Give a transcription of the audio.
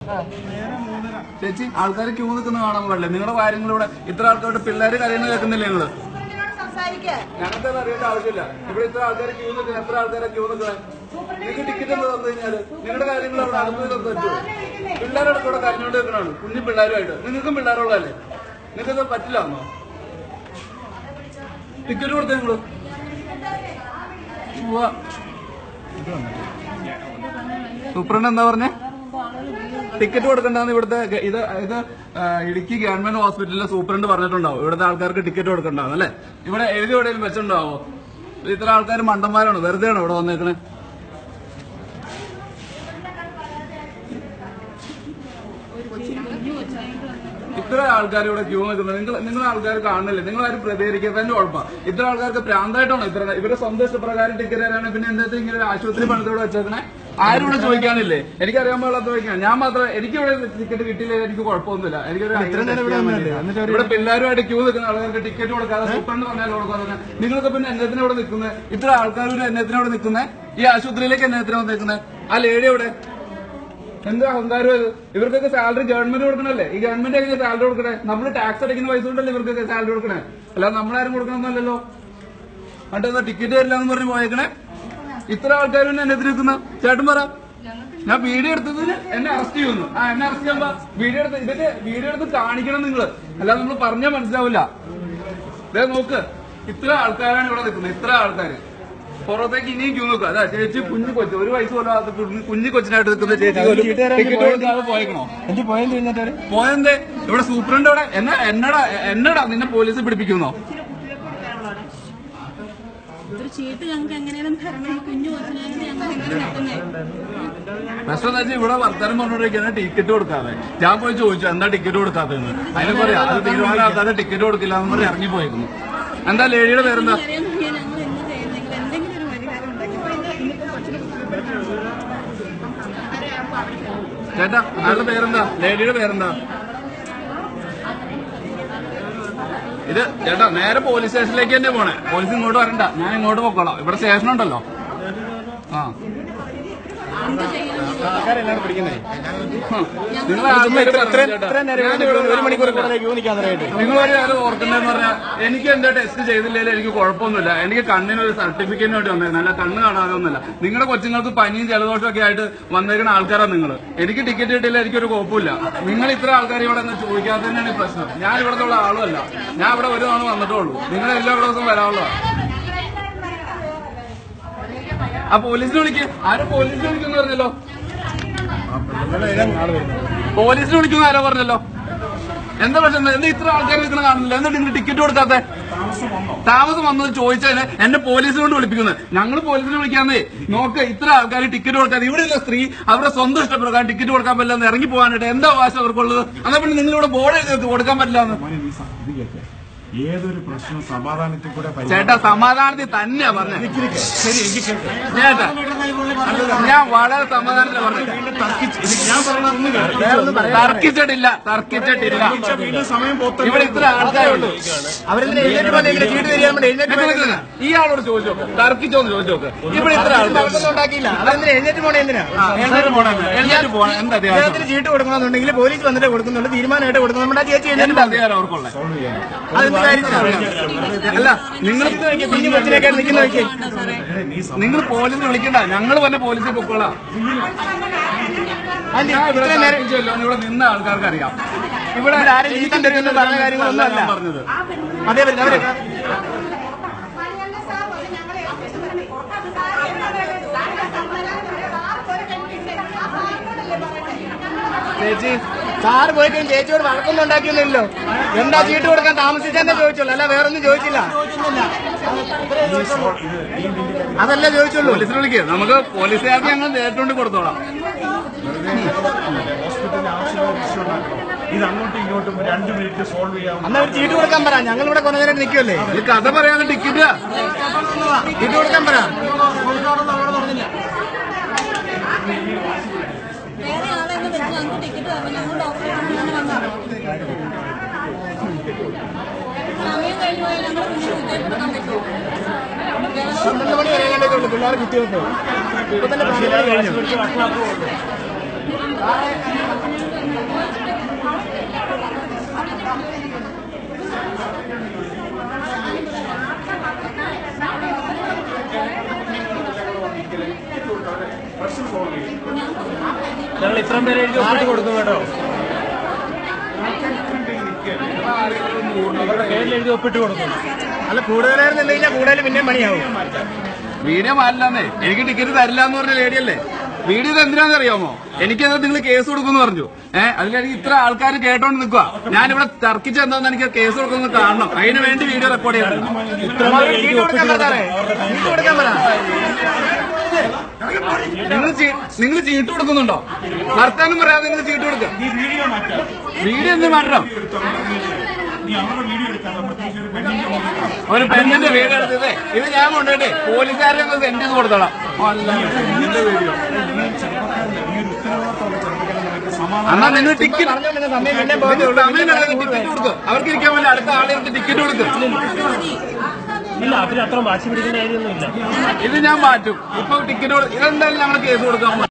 ചേച്ചി ആൾക്കാർ ക്യൂ നിൽക്കുന്ന കാണാൻ പാടില്ല നിങ്ങളുടെ കാര്യങ്ങൾ ഇവിടെ ഇത്ര ആൾക്കാരുടെ പിള്ളേര് കരയുന്ന കേൾക്കുന്നില്ല നിങ്ങള് ഞങ്ങൾക്ക് അറിയേണ്ട ആവശ്യമില്ല ഇവിടെ ഇത്ര ആൾക്കാർ ക്യൂ നിൽക്കുന്നത് എത്ര ആൾക്കാരെ ക്യൂ നിൽക്കുന്നത് നിങ്ങൾക്ക് ടിക്കറ്റ് എന്ന് തന്നു കഴിഞ്ഞാല് നിങ്ങളുടെ കാര്യങ്ങൾ അവിടെ അടുത്ത് തന്നു പറ്റുമോ പിള്ളേരോടൊക്കെ ഇവിടെ കരഞ്ഞോണ്ട് നിൽക്കണാണ് കുഞ്ഞു പിള്ളേരുമായിട്ട് നിങ്ങൾക്കും പിള്ളേരുള്ളതല്ലേ നിങ്ങൾക്കത് പറ്റില്ല എന്നോ ടിക്കറ്റ് കൊടുത്തേ നിങ്ങള് ഉവ്വ. സൂപ്രണ്ട് എന്താ പറഞ്ഞേ ടിക്കറ്റ് കൊടുക്കണ്ടെന്ന് ഇവിടുത്തെ ഗ- ഇത് ഇത് ആ, ഇടുക്കി ഗവൺമെന്റ് ഹോസ്പിറ്റലിലെ സൂപ്രണ്ട് പറഞ്ഞിട്ടുണ്ടാവും ഇവിടുത്തെ ആൾക്കാർക്ക് ടിക്കറ്റ് കൊടുക്കണ്ടാവും അല്ലേ ഇവിടെ എഴുതി എവിടെയും വെച്ചിട്ടുണ്ടാവോ ഇത്ര ആൾക്കാർ മണ്ടന്മാരാണ് വെറുതെയാണോ ഇവിടെ വന്നേക്കണേ ഇത്ര ആൾക്കാർ ഇവിടെ ക്യൂ നിൽക്കുന്നത് നിങ്ങൾ നിങ്ങൾ ആൾക്കാർ കാണുന്നില്ലേ നിങ്ങൾ ആരും പ്രതികരിക്കുന്നതിന്റെ കുഴപ്പമാണ് ഇത്ര ആൾക്കാർക്ക് പ്രാന്തായിട്ടാണോ ഇത്ര ഇവരുടെ സ്വന്തം ഇഷ്ടപ്രകാരം ടിക്കറ്റ് തരാണ് പിന്നെ എന്താ ഇങ്ങനെ ഒരു ആശുപത്രി പണിതോടെ വെച്ചേക്കണേ ആരും ഇവിടെ ചോദിക്കാനില്ലേ എനിക്കറിയാൻ പാടില്ലാത്ത ചോദിക്കാം ഞാൻ മാത്രം എനിക്ക് ഇവിടെ ടിക്കറ്റ് കിട്ടിയില്ല എനിക്ക് കുഴപ്പമൊന്നുമില്ല എനിക്കൊരു ഇവിടെ പിള്ളേരുമായിട്ട് ക്യൂ നിൽക്കുന്ന ആൾക്കാർക്ക് ടിക്കറ്റ് കൊടുക്കാതെ സൂപ്രണ്ട് പറഞ്ഞാൽ കൊടുക്കാതെ നിങ്ങൾക്ക് പിന്നെ എന്നത്തിന് ഇവിടെ നിൽക്കുന്നത് ഇത്ര ആൾക്കാർ എന്നത്തിന് ഇവിടെ നിൽക്കുന്നത് ഈ ആശുപത്രിയിലേക്ക് എന്നത്തിന് വന്നേക്കുന്നത് ആ ലേഡി എവിടെ എന്താ അഹങ്കാരം ഇത് ഇവർക്കൊക്കെ സാലറി ഗവൺമെന്റ് കൊടുക്കണല്ലേ ഈ ഗവൺമെന്റ് എങ്ങനെ സാലറി കൊടുക്കണേ നമ്മൾ ടാക്സ് അടയ്ക്കുന്ന പൈസ കൊണ്ടല്ലേ ഇവർക്കൊക്കെ സാലറി കൊടുക്കണേ അല്ലാതെ നമ്മളാരും കൊടുക്കണമെന്നല്ലല്ലോ എന്നിട്ട് എന്താ ടിക്കറ്റ് തരില്ല എന്ന് പറഞ്ഞ് പോയേക്കണേ ഇത്ര ആൾക്കാർ പിന്നെ എന്നെ നിൽക്കുന്ന ചേട്ടൻ പറ ഞാൻ വീഡിയോ എടുത്തതിന് എന്നെ അറസ്റ്റ് ചെയ്യുന്നു ആ എന്നെ അറസ്റ്റ് ചെയ്യുമ്പോ വീഡിയോ എടുത്ത് ഇതൊക്കെ വീഡിയോ എടുത്ത് കാണിക്കണം നിങ്ങള് അല്ലാതെ നമ്മൾ പറഞ്ഞാൽ മനസ്സിലാവില്ല ദേ നോക്ക് ഇത്ര ആൾക്കാരാണ് ഇവിടെ നിൽക്കുന്നത് ഇത്ര ആൾക്കാര് പുറത്തേക്ക് ഇനിയും ക്യൂ നോക്കുക അതാ ചേച്ചി കുഞ്ഞു കൊച്ചു ഒരു വയസ്സ് പോലും ആകാത്ത കുഞ്ഞു- കുഞ്ഞു കൊച്ചിനായിട്ട് നിൽക്കുന്ന ചേച്ചി പോലും ടിക്കറ്റ് കൊടുക്കാതെ പോയേക്കണോ എനിക്ക് പോയെന്ന് കഴിഞ്ഞിട്ട് പോയെന്തേ ഇവിടെ സൂപ്രണ്ട് ഇവിടെ എന്നെ എന്നടാ എന്നടാ നിന്നെ പോലീസ് പിടിപ്പിക്കുന്നോ ഒരു ചീട്ട് ഞങ്ങൾക്ക് എങ്ങനെയും തരണം ഈ കുഞ്ഞു കൊച്ചിനായിട്ട് ഞങ്ങൾ എങ്ങനെ നിൽക്കുന്നത് പ്രശ്നം എന്താ വെച്ചാൽ ഇവിടെ വർത്തമാനം പറഞ്ഞോണ്ടിരിക്കുന്ന ടിക്കറ്റ് കൊടുക്കാതെ ഞാൻ പോയി ചോദിച്ചു എന്താ ടിക്കറ്റ് കൊടുക്കാത്തതെന്ന് അതിന് പറയാം അത് തീരുമാനമാക്കാതെ ടിക്കറ്റ് കൊടുക്കില്ല എന്ന് പറഞ്ഞ് ഇറങ്ങി പോയേക്കുന്നു എന്താ ലേഡിയുടെ പേരെന്താ അറിയാൻ വയ്യ ഞങ്ങൾ എന്ത് ചെയ്യുന്നെങ്കിൽ എന്തെങ്കിലും ഒരു പരിഹാരം ഉണ്ടാക്കി ഇപ്പൊ ഇത് ഇന്നിപ്പോ കൊച്ചിനെ ചേട്ടാ ആളുടെ പേരെന്താ ലേഡിയുടെ പേരെന്താ ഇത് ചേട്ടാ നേരെ പോലീസ് സ്റ്റേഷനിലേക്ക് തന്നെ പോണേ പോലീസ് ഇങ്ങോട്ട് വരണ്ട ഞാൻ ഇങ്ങോട്ട് പൊക്കോളാം ഇവിടെ സ്റ്റേഷൻ ഉണ്ടല്ലോ ആ എന്ത് ചെയ്യാൻ ആൾക്കാരെല്ലാം പിടിക്കുന്നേ നിങ്ങൾ ആൾക്കാര് ഇത്ര പറഞ്ഞു ചേട്ടാ. ഇത്ര നേരം ഞാനിവിടെ ഒരു മണിക്കൂർ കൂടുതൽ ക്യൂ നിൽക്കാൻ നേരമായിട്ട് നിങ്ങൾ ഒരു കാര്യം ഓർക്കണ്ടെന്ന് പറഞ്ഞാൽ എനിക്ക് എന്റെ ടെസ്റ്റ് ചെയ്തില്ലെങ്കിൽ എനിക്ക് കുഴപ്പമൊന്നുമില്ല എനിക്ക് കണ്ണിന് ഒരു സർട്ടിഫിക്കറ്റിന് വേണ്ടി വന്നേക്കുന്നത് അല്ല കണ്ണ് കാണാതൊന്നുമില്ല നിങ്ങളുടെ കൊച്ചുങ്ങൾക്ക് പനിയും ജലദോഷവും ഒക്കെ ആയിട്ട് വന്നേക്കുന്ന ആൾക്കാരാണ് നിങ്ങൾ എനിക്ക് ടിക്കറ്റ് കിട്ടിയില്ല എനിക്കൊരു കുഴപ്പമില്ല നിങ്ങൾ ഇത്ര ആൾക്കാർ ഇവിടെ നിന്ന് ചോദിക്കാത്തതന്നെയാണ് ഈ പ്രശ്നം ഞാൻ ഇവിടുത്തെ ഉള്ള ആളുമല്ല ഞാൻ ഇവിടെ ഒരു തവണ വന്നിട്ടേ ഉള്ളൂ നിങ്ങൾ എല്ലാ ദിവസവും വരാനുള്ളതാണ് ആ പോലീസിനെ വിളിക്കുക ആരും പോലീസിനെ വിളിക്കുന്നു പറഞ്ഞല്ലോ പോലീസിനെ വിളിക്കുന്ന ആരോ പറഞ്ഞല്ലോ എന്താ പ്രശ്നം എന്താ ഇത്ര ആൾക്കാർ നിൽക്കുന്ന കാണുന്നില്ല എന്താ നിങ്ങൾ ടിക്കറ്റ് കൊടുക്കാത്തെ താമസം വന്നത് ചോദിച്ചതിന് എന്നെ പോലീസിനെ കൊണ്ട് വിളിപ്പിക്കുന്നത് ഞങ്ങൾ പോലീസിനെ വിളിക്കാന്നേ നോക്ക് ഇത്ര ആൾക്കാർ ടിക്കറ്റ് കൊടുക്കാതെ ഇവിടെയുള്ള സ്ത്രീ അവരുടെ സ്വന്തം ഇഷ്ടപ്രകാരം ടിക്കറ്റ് കൊടുക്കാൻ പറ്റില്ല എന്ന് ഇറങ്ങി പോകാനായിട്ട് എന്താ അവകാശം അവർക്കുള്ളത് എന്നാ പിന്നെ നിങ്ങൾ ഇവിടെ ബോർഡ് എഴുതി വെക്ക് കൊടുക്കാൻ പറ്റില്ല എന്ന് മോനെ നീ സ- ഇത് കേൾക്ക്. ഏതൊരു പ്രശ്നം സമാധാനത്തിൽ കൂടെ പരിഹരിക്കാം. ചേട്ടാ സമാധാനത്തിൽ തന്നെയാ പറഞ്ഞത് ശരി എനിക്ക് കേൾക്ക്. ചേട്ടാ ഞാൻ വളരെ സമാധാനത്തിൽ പറഞ്ഞു വീണ്ടും തർക്കിച്ച് ഇത് ഞാൻ പറഞ്ഞ ഒന്ന് കേൾക്ക്. തർക്കിച്ചിട്ടില്ല തർക്കിച്ചിട്ടില്ല തർക്കിച്ച വീണ്ടും സമയം പോത്തല്ലേ ഇവിടെ ഇത്ര ആൾക്കാരുള്ളൂ അവരെന്തിനാ എഴുന്നേറ്റ് പോലെ ഇങ്ങനെ ചീട്ട് തരികയാൻ വേണ്ടി എഴുന്നേറ്റ് നിക്ക് നിക്ക് നിക്ക്. ഇയാളോട് ചോദിച്ചു നോക്ക് തർക്കിച്ചോന്ന് ചോദിച്ചു നോക്ക് ഇവിടെ ഇത്ര ആൾക്കാർ ഒന്നും ഉണ്ടാക്കിയില്ല അവരെന്തിനാ എഴുന്നേറ്റ് പോണേ എന്തിനാ എഴുന്നേറ്റ് പോണം എഴുന്നേറ്റ് പോണം എന്താ അധികാരം അദ്ദേഹത്തിന് ചീട്ട് കൊടുക്കണമെന്നുണ്ടെങ്കിൽ പോലീസ് വന്നിട്ട് കൊടുക്കുന്നുള്ളൂ തീരുമാനമായിട്ട് കൊടുക്കുന്നു നമ്മുടെ ആ ചേച്ചി എഴുന്നേറ്റ് എന്താ അധികാരം അവർക്കുള്ള അതെന്ത് കാര്യത്തിനാണ് അല്ല നിങ്ങൾ കുഞ്ഞു കൊച്ചിനൊക്കെ നിൽക്കുന്ന നോക്കി നിങ്ങൾ പോലീസിനെ വിളിക്കണ്ട ഞങ്ങൾ തന്നെ പോലീസിൽ പൊക്കോളാം അതിന് ഞാൻ ഇവിടെ ഇത്രയും നേരം തർക്കിച്ചല്ലോ എന്ന് ഇവിടെ നിന്ന ആൾക്കാർക്ക് അറിയാം ഇവിടെ ഇവിടെ ആരും ചീത്തം തരുമെന്ന് പറഞ്ഞ കാര്യങ്ങളൊന്നും അല്ല. ഞാൻ പറഞ്ഞത് അതേ പറ്റി അവര് ചേച്ചി സാറ് പോയി കഴിഞ്ഞ് ചേച്ചിയോട് വഴക്കൊന്നും ഉണ്ടാക്കിയൊന്നുമില്ലല്ലോ എന്താ ചീട്ട് കൊടുക്കാൻ താമസിച്ചെന്നെ ചോദിച്ചുള്ളൂ അല്ല വേറൊന്നും ചോദിച്ചില്ല അതല്ല ചോദിച്ചുള്ളൂ പോലീസിനെ വിളിക്കുക നമുക്ക് പോലീസുകാർക്ക് ഞങ്ങൾ നേരിട്ടുകൊണ്ട് കൊടുത്തോളാം ഹോസ്പിറ്റലിൽ ആവശ്യമായ പ്രശ്നം ഉണ്ടാക്കണം ഇത് അങ്ങോട്ടും ഇങ്ങോട്ടും രണ്ട് മിനിറ്റ് സോൾവ് ചെയ്യാം അന്ന് അവർ ചീട്ട് കൊടുക്കാൻ പറ ഞങ്ങൾ ഇവിടെ കുറേ നേരം നിൽക്കുമല്ലേ ഈ കഥ പറയാതെ ടിക്കറ്റ് ചീട്ട് കൊടുക്കാൻ പറ വേറെ ആളെ ഒന്ന് വെച്ച് ഞങ്ങൾക്ക് ടിക്കറ്റ് തരണം ഞങ്ങൾ ഡോക്ടറെ കാണാൻ വന്നതാണ് സമയം കഴിഞ്ഞു പോയാൽ ഞങ്ങൾ കുഞ്ഞിന് കുത്തിവയ്പ്പ് എടുക്കാൻ പറ്റുമോ പന്ത്രണ്ട് മണി വരെ കണ്ടേ ഉള്ളൂ പിള്ളേർ കുത്തിവെപ്പ് ഇപ്പൊ തന്നെ പന്ത്രണ്ട് മണി കഴിഞ്ഞു ഞങ്ങൾ ഇത്രയും പേരെ എഴുതി ഒപ്പിട്ട് കൊടുക്കും കേട്ടോ അവരുടെ പേരിൽ എഴുതി ഒപ്പിട്ട് കൊടുക്കും അല്ല കൂടുതലായിരുന്നു എന്ത് കഴിഞ്ഞാൽ കൂടുതൽ പിന്നെയും പണിയാവും വീഡിയോ മാറ്റില്ലെന്നേ എനിക്ക് ടിക്കറ്റ് തരില്ല എന്ന് പറഞ്ഞ ലേഡിയല്ലേ വീഡിയോ ഇത് എന്തിനാന്ന് അറിയാമോ എനിക്കത് നിങ്ങൾ കേസ് കൊടുക്കുമെന്ന് പറഞ്ഞു ഏഹ് അതിലെനിക്ക് ഇത്ര ആൾക്കാർ കേട്ടോണ്ട് നിൽക്കുക ഞാനിവിടെ തർക്കിച്ച് എന്താന്ന് എനിക്ക് കേസ് കൊടുക്കുന്നത് കാണണം അതിന് വേണ്ടി വീഡിയോ റെക്കോർഡ് ചെയ്യുന്നത് ഇത്രയും പേരെ എഴുതി ചീട്ട് ഒപ്പിട്ട് കൊടുക്കാൻ പറ സാറേ ചീട്ട് കൊടുക്കാൻ പറ നിങ്ങൾ നിങ്ങൾ ചീട്ട് കൊടുക്കുന്നുണ്ടോ വർത്താനം പറയാതെ നിങ്ങൾ ചീട്ട് കൊടുക്കുക ഈ വീഡിയോ മാറ്റാം വീഡിയോ എന്ത് മാറ്റണം നീ അവരുടെ വീഡിയോ എടുക്കാൻ പ്രത്യേകിച്ച് ഒരു പെണ്ണിന്റെ മുഖത്ത് ഒരു പെണ്ണിന്റെ വീട് എടുത്തത് ഇത് ഞാൻ കൊണ്ടുപോയിട്ട് പോലീസുകാരെ ഒന്ന് സെൻഡ് ചെയ്ത് കൊടുത്തോളാം അല്ല നിന്റെ വീഡിയോ ഈ ഒരു ഉത്തരവാദിത്തമുള്ള ചെറുപ്പക്കാരെ നമുക്ക് സമാധാനം എന്നാ നിങ്ങൾ ടിക്കറ്റ് പറഞ്ഞോണ്ടിരുന്ന സമയം പിന്നെ ടിക്കറ്റ് കൊടുക്കുക അവർക്ക് ഇരിക്കാൻ വേണ്ടി അടുത്ത ആളുകൾക്ക് ടിക്കറ്റ് കൊടുക്കുക ഇല്ല അതിന് അത്ര വാശി പിടിക്കുന്ന കാര്യമൊന്നുമില്ല ഇത് ഞാൻ മാറ്റും ഇപ്പൊ ടിക്കറ്റ് ഇതെന്തായാലും ഞങ്ങൾ കേസ് കൊടുക്കാൻ പോകും